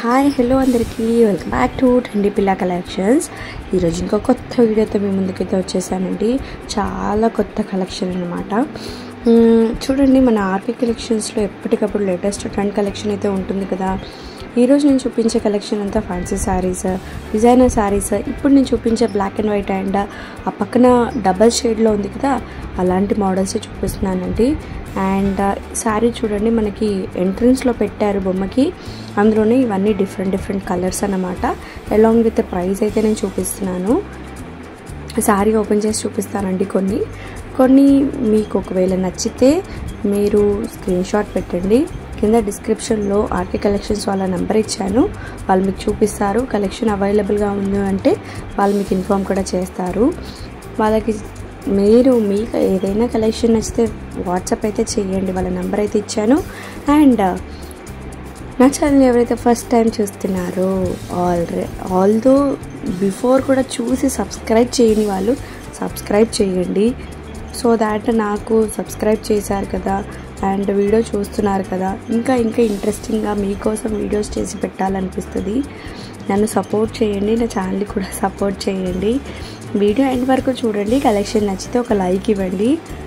hi hello అందరికీ welcome back to trendy Pilla collections ఈరోజు ఇంకో కొత్త వీడియోతో మీ ముందుకైతే వచ్చేసానండి చాలా కొత్త కలెక్షన్ అనమాట చూడండి మన ఆర్కే కలెక్షన్స్లో ఎప్పటికప్పుడు లేటెస్ట్ ట్రెండ్ కలెక్షన్ అయితే ఉంటుంది కదా ఈరోజు నేను చూపించే కలెక్షన్ అంతా ఫ్యాన్సీ శారీస్ డిజైనర్ శారీస్ ఇప్పుడు నేను చూపించే బ్లాక్ అండ్ వైట్ అండ్ ఆ పక్కన డబల్ షేడ్లో ఉంది కదా అలాంటి మోడల్స్ చూపిస్తున్నానండి అండ్ శారీ చూడండి మనకి ఎంట్రన్స్లో పెట్టారు బొమ్మకి అందులోనే ఇవన్నీ డిఫరెంట్ డిఫరెంట్ కలర్స్ అన్నమాట అలాంగ్ విత్ ప్రైస్ అయితే నేను చూపిస్తున్నాను శారీ ఓపెన్ చేసి చూపిస్తానండి కొన్ని కొన్ని మీకు ఒకవేళ నచ్చితే మీరు స్క్రీన్ షాట్ పెట్టండి కింద డిస్క్రిప్షన్లో ఆర్కే కలెక్షన్స్ వాళ్ళ నెంబర్ ఇచ్చాను వాళ్ళు మీకు చూపిస్తారు కలెక్షన్ అవైలబుల్గా ఉంది అంటే వాళ్ళు మీకు ఇన్ఫామ్ కూడా చేస్తారు వాళ్ళకి మీరు మీకు ఏదైనా కలెక్షన్ నచ్చితే వాట్సాప్ అయితే చేయండి వాళ్ళ నెంబర్ అయితే ఇచ్చాను అండ్ నా ఛానల్ ఎవరైతే ఫస్ట్ టైం చూస్తున్నారో ఆల్రె ఆల్దో బిఫోర్ కూడా చూసి సబ్స్క్రైబ్ చేయని వాళ్ళు సబ్స్క్రైబ్ చేయండి సో దాట్ నాకు సబ్స్క్రైబ్ చేశారు కదా అండ్ వీడియో చూస్తున్నారు కదా ఇంకా ఇంకా ఇంట్రెస్టింగ్గా మీకోసం వీడియోస్ చేసి పెట్టాలనిపిస్తుంది నన్ను సపోర్ట్ చేయండి నా ఛానల్ని కూడా సపోర్ట్ చేయండి వీడియో ఎండ్ వరకు చూడండి కలెక్షన్ నచ్చితే ఒక లైక్ ఇవ్వండి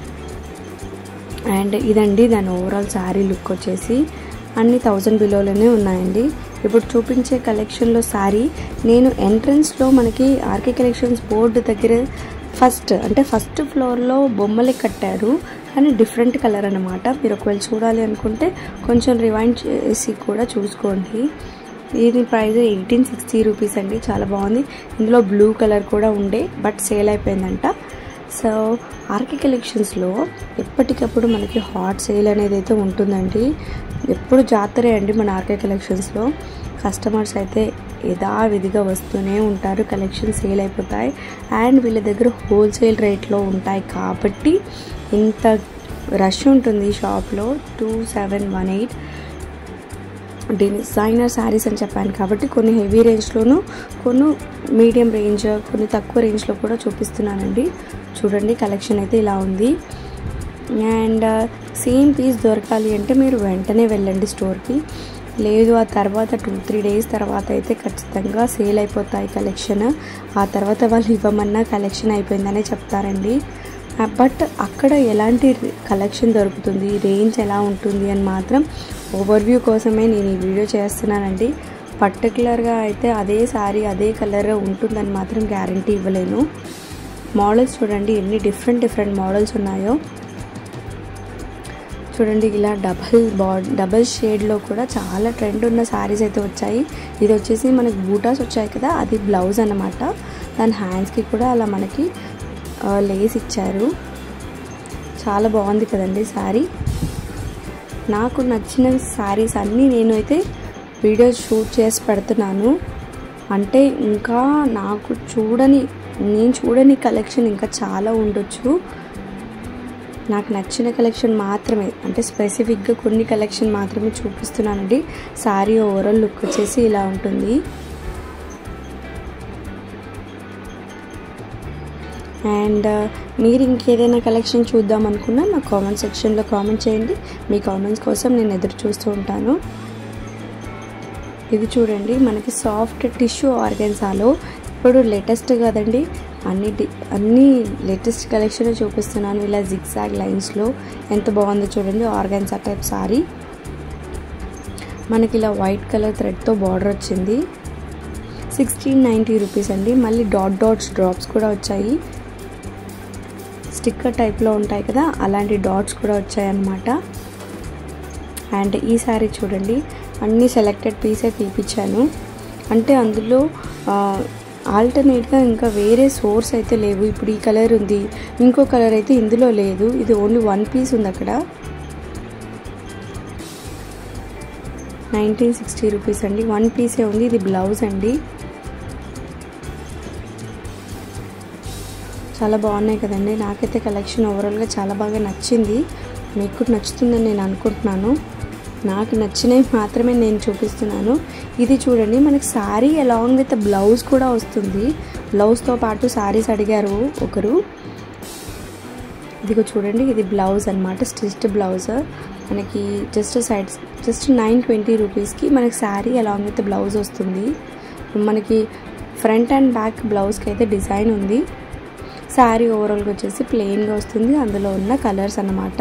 అండ్ ఇదండి దాని ఓవరాల్ శారీ లుక్ వచ్చేసి అన్ని థౌజండ్ బిలోలోనే ఉన్నాయండి ఇప్పుడు చూపించే కలెక్షన్లో శారీ నేను ఎంట్రన్స్లో మనకి ఆర్కే కలెక్షన్స్ బోర్డు దగ్గర ఫస్ట్ అంటే ఫస్ట్ ఫ్లోర్లో బొమ్మలే కట్టారు కానీ డిఫరెంట్ కలర్ అనమాట మీరు ఒకవేళ చూడాలి అనుకుంటే కొంచెం రివైండ్ చేసి కూడా చూసుకోండి దీని ప్రైస్ ఎయిటీన్ సిక్స్టీ రూపీస్ అండి చాలా బాగుంది ఇందులో బ్లూ కలర్ కూడా ఉండే బట్ సేల్ అయిపోయిందంట సో ఆర్కే కలెక్షన్స్లో ఎప్పటికప్పుడు మనకి హాట్ సేల్ అనేది అయితే ఉంటుందండి ఎప్పుడు జాతరే అండి మన ఆర్కే కలెక్షన్స్లో కస్టమర్స్ అయితే యథావిధిగా వస్తూనే ఉంటారు కలెక్షన్ సేల్ అయిపోతాయి అండ్ వీళ్ళ దగ్గర హోల్సేల్ రేట్లో ఉంటాయి కాబట్టి ఇంత రష్ ఉంటుంది షాప్లో two seven one eight designer saris అని చెప్పాను కాబట్టి కొన్ని హెవీ రేంజ్లోను కొన్ని మీడియం రేంజ్ కొన్ని తక్కువ రేంజ్లో కూడా చూపిస్తున్నానండి చూడండి కలెక్షన్ అయితే ఇలా ఉంది అండ్ సేమ్ పీస్ దొరకాలి అంటే మీరు వెంటనే వెళ్ళండి స్టోర్కి లేదు ఆ తర్వాత టూ త్రీ డేస్ తర్వాత అయితే ఖచ్చితంగా సేల్ అయిపోతాయి కలెక్షన్ ఆ తర్వాత వాళ్ళు ఇవ్వమన్నా కలెక్షన్ అయిపోయిందనే చెప్తారండి బట్ అక్కడ ఎలాంటి కలెక్షన్ దొరుకుతుంది రేంజ్ ఎలా ఉంటుంది అని మాత్రం ఓవర్వ్యూ కోసమే నేను ఈ వీడియో చేస్తున్నానండి పర్టికులర్గా అయితే అదే శారీ అదే కలర్ ఉంటుందని మాత్రం గ్యారంటీ ఇవ్వలేను మోడల్స్ చూడండి ఎన్ని డిఫరెంట్ డిఫరెంట్ మోడల్స్ ఉన్నాయో చూడండి ఇలా డబల్ బా డబల్ షేడ్లో కూడా చాలా ట్రెండ్ ఉన్న శారీస్ అయితే వచ్చాయి ఇది వచ్చేసి మనకి బూటాస్ వచ్చాయి కదా అది బ్లౌజ్ అనమాట దాని హ్యాండ్స్కి కూడా అలా మనకి లేస్ ఇచ్చారు చాలా బాగుంది కదండి శారీ నాకు నచ్చిన శారీస్ అన్నీ నేను అయితే వీడియోస్ షూట్ చేసి పెడుతున్నాను అంటే ఇంకా నాకు చూడని నేను చూడని కలెక్షన్ ఇంకా చాలా ఉండొచ్చు నాకు నచ్చిన కలెక్షన్ మాత్రమే అంటే స్పెసిఫిక్గా కొన్ని కలెక్షన్ మాత్రమే చూపిస్తున్నానండి శారీ ఓవరాల్ లుక్ వచ్చేసి ఇలా ఉంటుంది అండ్ మీరు ఇంకేదైనా కలెక్షన్ చూద్దాం అనుకున్నా నా కామెంట్ సెక్షన్లో కామెంట్ చేయండి మీ కామెంట్స్ కోసం నేను ఎదురు చూస్తూ ఉంటాను ఇది చూడండి మనకి సాఫ్ట్ టిష్యూ ఆర్గన్సాలో ఇప్పుడు లేటెస్ట్ కదండి అన్ని అన్ని లేటెస్ట్ కలెక్షన్ చూపిస్తున్నాను ఇలా జిగ్జాగ్ లైన్స్లో ఎంత బాగుందో చూడండి ఆర్గాన్సా టైప్ సారీ మనకి ఇలా వైట్ కలర్ థ్రెడ్తో బార్డర్ వచ్చింది సిక్స్టీన్ నైంటీ రూపీస్ అండి మళ్ళీ డాట్ డాట్స్ డ్రాప్స్ కూడా వచ్చాయి స్టిక్కర్ టైప్లో ఉంటాయి కదా అలాంటి డాట్స్ కూడా వచ్చాయన్నమాట అండ్ ఈ శారీ చూడండి అన్ని సెలెక్టెడ్ పీసే తీపిచ్చాను అంటే అందులో ఆల్టర్నేట్గా ఇంకా వేరే సోర్స్ అయితే లేవు ఇప్పుడు ఈ కలర్ ఉంది ఇంకో కలర్ అయితే ఇందులో లేదు ఇది ఓన్లీ వన్ పీస్ ఉంది అక్కడ నైన్టీన్ సిక్స్టీ రూపీస్ అండి వన్ పీసే ఉంది ఇది బ్లౌజ్ అండి చాలా బాగున్నాయి కదండి నాకైతే కలెక్షన్ ఓవరాల్గా చాలా బాగా నచ్చింది మీకు నచ్చుతుందని నేను అనుకుంటున్నాను నాకు నచ్చినవి మాత్రమే నేను చూపిస్తున్నాను ఇది చూడండి మనకి శారీ అలాంగ్ విత్ బ్లౌజ్ కూడా వస్తుంది బ్లౌజ్తో పాటు శారీస్ అడిగారు ఒకరు ఇదిగో చూడండి ఇది బ్లౌజ్ అనమాట స్టిచ్డ్ బ్లౌజ్ మనకి just side just nine twenty రూపీస్కి మనకి శారీ అలాంగ్ విత్ బ్లౌజ్ వస్తుంది మనకి ఫ్రంట్ అండ్ బ్యాక్ బ్లౌజ్కి అయితే డిజైన్ ఉంది శారీ ఓవరాల్గా వచ్చేసి ప్లెయిన్గా వస్తుంది అందులో ఉన్న కలర్స్ అన్నమాట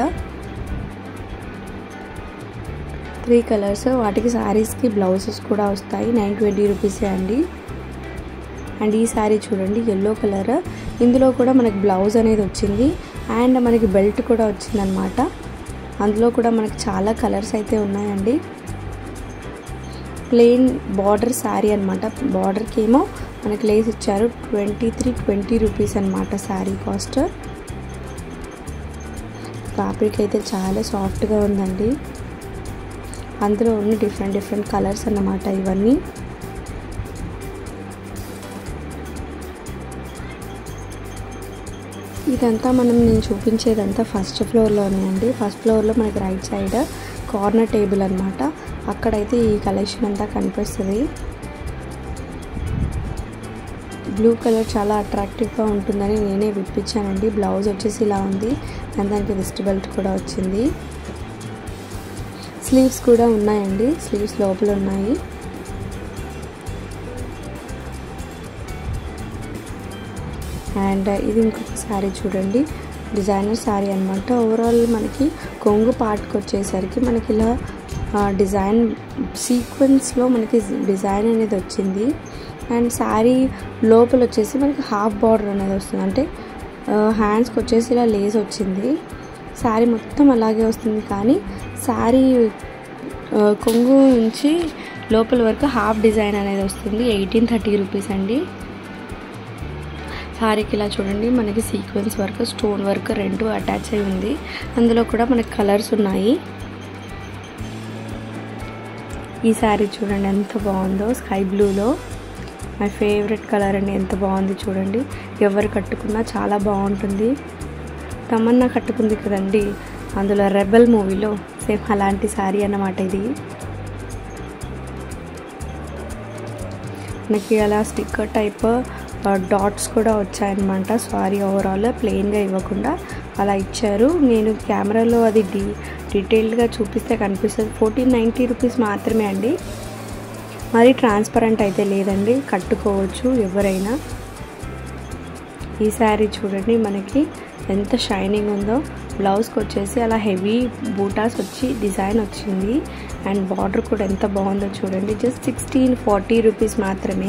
త్రీ కలర్స్ వాటికి శారీస్కి బ్లౌజెస్ కూడా వస్తాయి నైన్ ట్వంటీ రూపీసే అండి అండ్ ఈ శారీ చూడండి ఎల్లో కలర్ ఇందులో కూడా మనకి బ్లౌజ్ అనేది వచ్చింది అండ్ మనకి బెల్ట్ కూడా వచ్చిందనమాట అందులో కూడా మనకి చాలా కలర్స్ అయితే ఉన్నాయండి ప్లెయిన్ బార్డర్ శారీ అనమాట బార్డర్కి ఏమో మనకి లేస్ ఇచ్చారు ట్వంటీ త్రీ ట్వంటీ రూపీస్ అనమాట శారీ కాస్ట్ ఫ్యాబ్రిక్ అయితే చాలా సాఫ్ట్గా ఉందండి అందులో ఉన్న డిఫరెంట్ డిఫరెంట్ కలర్స్ అన్నమాట ఇవన్నీ ఇదంతా మనం నేను చూపించేదంతా ఫస్ట్ ఫ్లోర్లోనే అండి ఫస్ట్ ఫ్లోర్లో మనకి రైట్ సైడ్ కార్నర్ టేబుల్ అనమాట అక్కడైతే ఈ కలెక్షన్ అంతా కనిపిస్తుంది బ్లూ కలర్ చాలా అట్రాక్టివ్గా ఉంటుందని నేనే విప్పించానండి బ్లౌజ్ వచ్చేసి ఇలా ఉంది అండ్ దానికి రిస్ట్ బెల్ట్ కూడా వచ్చింది స్లీవ్స్ కూడా ఉన్నాయండి స్లీవ్స్ లోపల ఉన్నాయి అండ్ ఇది ఇంకొక శారీ చూడండి డిజైనర్ శారీ అనమాట ఓవరాల్ మనకి కొంగు పార్ట్కి వచ్చేసరికి మనకి ఇలా డిజైన్ సీక్వెన్స్లో మనకి డిజైన్ అనేది వచ్చింది అండ్ శారీ లోపల వచ్చేసి మనకి హాఫ్ బార్డర్ అనేది వస్తుంది అంటే హ్యాండ్స్కి వచ్చేసి ఇలా లేస్ వచ్చింది శారీ మొత్తం అలాగే వస్తుంది కానీ శారీ కొంగు నుంచి లోపల వరకు హాఫ్ డిజైన్ అనేది వస్తుంది ఎయిటీన్ థర్టీ రూపీస్ అండి శారీకి ఇలా చూడండి మనకి సీక్వెన్స్ వర్క్ స్టోన్ వర్క్ రెండు అటాచ్ అయి ఉంది అందులో కూడా మనకి కలర్స్ ఉన్నాయి ఈ శారీ చూడండి ఎంత బాగుందో స్కై బ్లూలో మై ఫేవరెట్ కలర్ అండి ఎంత బాగుంది చూడండి ఎవరు కట్టుకున్నా చాలా బాగుంటుంది తమన్నా కట్టుకుంది కదండి అందులో రెబల్ మూవీలో సేమ్ అలాంటి శారీ అన్నమాట ఇది మనకి అలా స్టిక్కర్ టైప్ డాట్స్ కూడా వచ్చాయన్నమాట సారీ ఓవరాల్ ప్లెయిన్గా ఇవ్వకుండా అలా ఇచ్చారు నేను కెమెరాలో అది డీ డీటెయిల్డ్గా చూపిస్తే కనిపిస్తుంది ఫోర్టీన్ నైంటీ రూపీస్ మాత్రమే అండి మరి ట్రాన్స్పరెంట్ అయితే లేదండి కట్టుకోవచ్చు ఎవరైనా ఈ శారీ చూడండి మనకి ఎంత షైనింగ్ ఉందో బ్లౌజ్కి వచ్చేసి అలా హెవీ బూటాస్ వచ్చి డిజైన్ వచ్చింది అండ్ బార్డర్ కూడా ఎంత బాగుందో చూడండి జస్ట్ సిక్స్టీన్ ఫార్టీ రూపీస్ మాత్రమే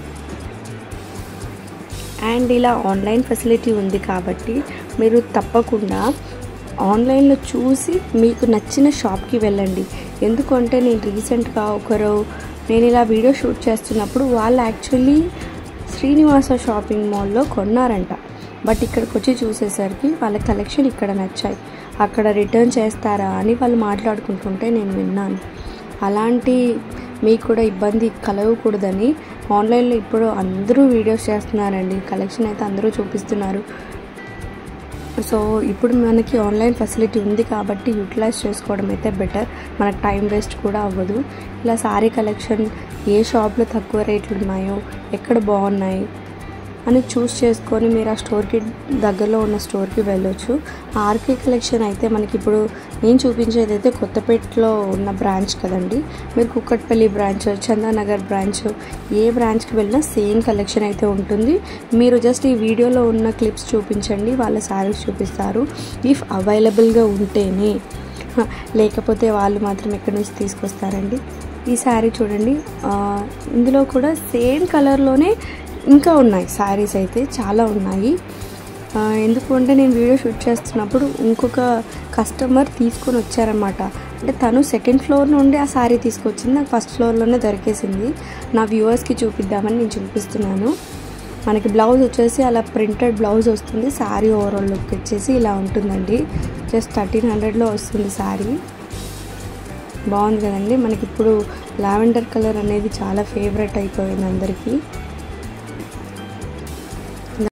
అండ్ ఇలా ఆన్లైన్ ఫెసిలిటీ ఉంది కాబట్టి మీరు తప్పకుండా ఆన్లైన్లో చూసి మీకు నచ్చిన షాప్కి వెళ్ళండి ఎందుకంటే నేను రీసెంట్గా ఒకరు నేను ఇలా వీడియో షూట్ చేస్తున్నప్పుడు వాళ్ళు యాక్చువల్లీ శ్రీనివాస షాపింగ్ మాల్లో కొన్నారంట బట్ ఇక్కడికి వచ్చి చూసేసరికి వాళ్ళ కలెక్షన్ ఇక్కడ నచ్చాయి అక్కడ రిటర్న్ చేస్తారా అని వాళ్ళు మాట్లాడుకుంటుంటే నేను విన్నాను అలాంటి మీకు కూడా ఇబ్బంది కలగకూడదని ఆన్లైన్లో ఇప్పుడు అందరూ వీడియోస్ చేస్తున్నారండి కలెక్షన్ అయితే అందరూ చూపిస్తున్నారు సో ఇప్పుడు మనకి ఆన్లైన్ ఫెసిలిటీ ఉంది కాబట్టి యూటిలైజ్ చేసుకోవడం అయితే బెటర్ మనకు టైం వేస్ట్ కూడా అవ్వదు ఇలా సారీ కలెక్షన్ ఏ షాప్లో తక్కువ రేట్లు ఉన్నాయో ఎక్కడ బాగున్నాయి అని చూస్ చేసుకొని మీరు ఆ స్టోర్కి దగ్గరలో ఉన్న స్టోర్కి వెళ్ళొచ్చు ఆర్కే కలెక్షన్ అయితే మనకి ఇప్పుడు నేను చూపించేది అయితే కొత్తపేటలో ఉన్న బ్రాంచ్ కదండి మీరు కుక్కట్పల్లి బ్రాంచ్ చందానగర్ బ్రాంచ్ ఏ బ్రాంచ్కి వెళ్ళినా సేమ్ కలెక్షన్ అయితే ఉంటుంది మీరు జస్ట్ ఈ వీడియోలో ఉన్న క్లిప్స్ చూపించండి వాళ్ళ శారీస్ చూపిస్తారు ఇఫ్ అవైలబుల్గా ఉంటేనే లేకపోతే వాళ్ళు మాత్రం ఎక్కడి నుంచి తీసుకొస్తారండి ఈ శారీ చూడండి ఇందులో కూడా సేమ్ కలర్లోనే ఇంకా ఉన్నాయి శారీస్ అయితే చాలా ఉన్నాయి ఎందుకు అంటే నేను వీడియో షూట్ చేస్తున్నప్పుడు ఇంకొక కస్టమర్ తీసుకొని వచ్చారనమాట అంటే తను సెకండ్ ఫ్లోర్ నుండి ఆ శారీ తీసుకొచ్చింది నాకు ఫస్ట్ ఫ్లోర్లోనే దొరికేసింది నా వ్యూవర్స్కి చూపిద్దామని నేను చూపిస్తున్నాను మనకి బ్లౌజ్ వచ్చేసి అలా ప్రింటెడ్ బ్లౌజ్ వస్తుంది శారీ ఓవరాల్ లుక్ వచ్చేసి ఇలా ఉంటుందండి జస్ట్ థర్టీన్ హండ్రెడ్లో వస్తుంది శారీ బాగుంది కదండి మనకి ఇప్పుడు లావెండర్ కలర్ అనేది చాలా ఫేవరెట్ అయిపోయింది అందరికీ